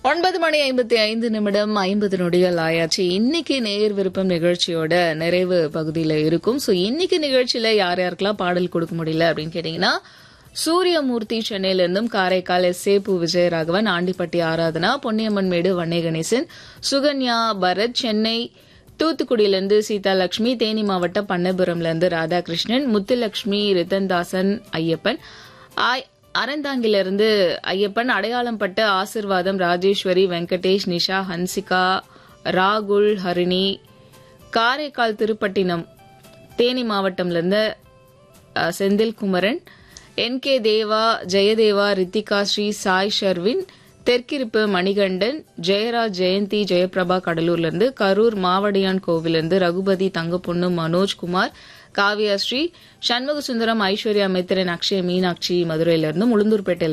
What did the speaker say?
ஒன்பது மணி ஐம்பத்தி ஐந்து நிமிடம் ஐம்பது நொடிகள் ஆயாச்சு இன்னைக்கு நேர் விருப்பம் நிகழ்ச்சியோட நிறைவு பகுதியில இருக்கும் சோ இன்னைக்கு நிகழ்ச்சியில யார் யாருக்கெல்லாம் பாடல் கொடுக்க முடியல அப்படின்னு கேட்டீங்கன்னா சூரியமூர்த்தி சென்னையில இருந்தும் காரைக்கால் எஸ் சேப்பு விஜயராகவன் ஆண்டிப்பட்டி ஆராதனா பொன்னியம்மன் மேடு வன்னே கணேசன் சுகன்யா பரத் சென்னை தூத்துக்குடியிலிருந்து சீதாலட்சுமி தேனி மாவட்டம் பண்ணபுரம்ல இருந்து ராதாகிருஷ்ணன் முத்துலட்சுமி ரித்தன்தாசன் ஐயப்பன் ஆய் அறந்தாங்கிலிருந்து ஐயப்பன் அடையாளம் பட்ட ஆசிர்வாதம் ராஜேஸ்வரி வெங்கடேஷ் நிஷா ஹன்சிகா ராகுல் ஹரிணி காரைக்கால் திருப்பட்டினம் தேனி மாவட்டம்ல இருந்து அஹ், செந்தில் குமரன் என் கே தேவா ஜெயதேவா ரித்திகா ஸ்ரீ சாய் ஷர்வின் தெற்கிருப்பு மணிகண்டன் ஜெயராஜ் ஜெயந்தி ஜெயபிரபா கடலூர்ல இருந்து கரூர் மாவடியான் கோவிலிருந்து ரகுபதி தங்கப்பொண்ணு மனோஜ்குமார் காவியா ஸ்ரீ சண்முக சுந்தரம் ஐஸ்வர்யா மித்திரன் அக்ஷய் மீனாட்சி மதுரையிலிருந்து உளுந்தூர்பேட்டையில